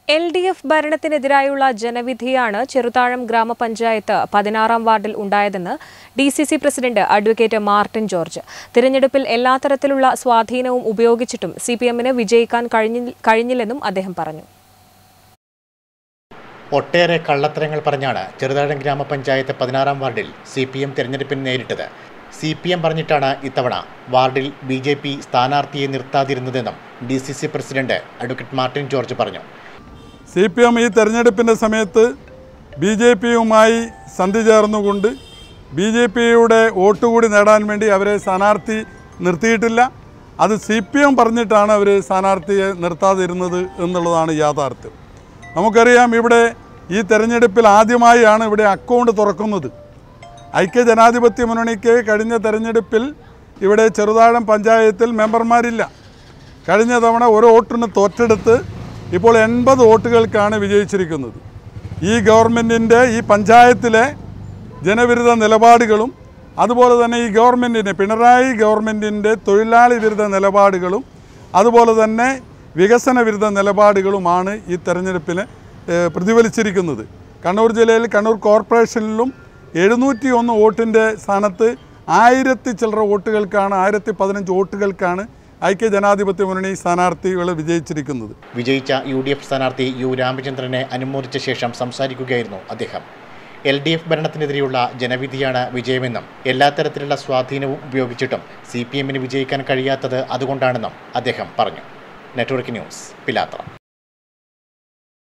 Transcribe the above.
L D F ഭരണത്തിനെതിരായുള്ള ജനവിധിയാണ് ചെറുതാഴം ഗ്രാമപഞ്ചായത്ത് പതിനാറാം വാർഡിൽ ഉണ്ടായതെന്ന് D C C president advocate Martin George തിരഞ്ഞെടുപ്പിൽ എല്ലാ തരത്തിലുള്ള സ്വാധീനവും ഉപയോഗിച്ചിട്ടും സി പി എമ്മിന് വിജയിക്കാൻ കഴിഞ്ഞി- കഴിഞ്ഞില്ലെന്നും അദ്ദേഹം പറഞ്ഞു ഒട്ടേറെ കള്ളത്തരങ്ങൾ പറഞ്ഞാണ് ചെറുതാഴം ഗ്രാമപഞ്ചായത്ത് പതിനാറാം വാർഡിൽ സി പി എം തിരഞ്ഞെടുപ്പിന് നേരിട്ടത് സി പി എം പറഞ്ഞിട്ടാണ് ഇത്തവണ വാർഡിൽ ബി ജെ പി സ്ഥാനാർത്ഥിയെ നിർത്താതിരുന്നതെന്നും D C C president advocate Martin George പറഞ്ഞു സി പി എം ഈ തെരഞ്ഞെടുപ്പിൻ്റെ സമയത്ത് ബി ജെ പിയുമായി സന്ധി ചേർന്നുകൊണ്ട് ബി ജെ പിയുടെ വോട്ട് കൂടി നേടാൻ വേണ്ടി അവരെ സ്ഥാനാർത്ഥി നിർത്തിയിട്ടില്ല അത് സി പി എം പറഞ്ഞിട്ടാണ് അവർ സ്ഥാനാർത്ഥിയെ നിർത്താതിരുന്നത് എന്നുള്ളതാണ് യാഥാർത്ഥ്യം നമുക്കറിയാം ഇവിടെ ഈ തെരഞ്ഞെടുപ്പിൽ ആദ്യമായാണ് ഇവിടെ അക്കൗണ്ട് തുറക്കുന്നത് ഐക്യ ജനാധിപത്യ മുന്നണിക്ക് കഴിഞ്ഞ തെരഞ്ഞെടുപ്പിൽ ഇവിടെ ചെറുതാഴം പഞ്ചായത്തിൽ മെമ്പർമാരില്ല കഴിഞ്ഞ തവണ ഒരു വോട്ടിന് തോറ്റെടുത്ത് ഇപ്പോൾ എൺപത് വോട്ടുകൾക്കാണ് വിജയിച്ചിരിക്കുന്നത് ഈ ഗവൺമെൻറ്റിൻ്റെ ഈ പഞ്ചായത്തിലെ ജനവിരുദ്ധ നിലപാടുകളും അതുപോലെ തന്നെ ഈ ഗവൺമെൻറ്റിൻ്റെ പിണറായി ഗവൺമെൻറ്റിൻ്റെ തൊഴിലാളി വിരുദ്ധ നിലപാടുകളും അതുപോലെ തന്നെ വികസന വിരുദ്ധ നിലപാടുകളുമാണ് ഈ തെരഞ്ഞെടുപ്പിന് ഏഹ്, പ്രതിഫലിച്ചിരിക്കുന്നത് കണ്ണൂർ ജില്ലയിൽ കണ്ണൂർ കോർപ്പറേഷനിലും എഴുന്നൂറ്റി ഒന്ന് വോട്ടിൻ്റെ സ്ഥാനത്ത് ആയിരത്തി ചില്ലറ വോട്ടുകൾക്കാണ് ആയിരത്തി പതിനഞ്ച് വോട്ടുകൾക്കാണ് ഐക്യ ജനാധിപത്യ മുന്നണി സ്ഥാനാർത്ഥികൾ വിജയിച്ചിരിക്കുന്നത് വിജയിച്ച യു ഡി എഫ് സ്ഥാനാർത്ഥി യു രാമചന്ദ്രനെ അനുമോദിച്ച ശേഷം സംസാരിക്കുകയായിരുന്നു അദ്ദേഹം എൽ ഡി എഫ് ഭരണത്തിനെതിരെയുള്ള ജനവിധിയാണ് വിജയമെന്നും എല്ലാ തരത്തിലുള്ള സ്വാധീനവും ഉപയോഗിച്ചിട്ടും സി പി എമ്മിന് വിജയിക്കാൻ കഴിയാത്തത് അതുകൊണ്ടാണെന്നും അദ്ദേഹം പറഞ്ഞു നെറ്റ്വർക്ക് ന്യൂസ് പിലാത്ര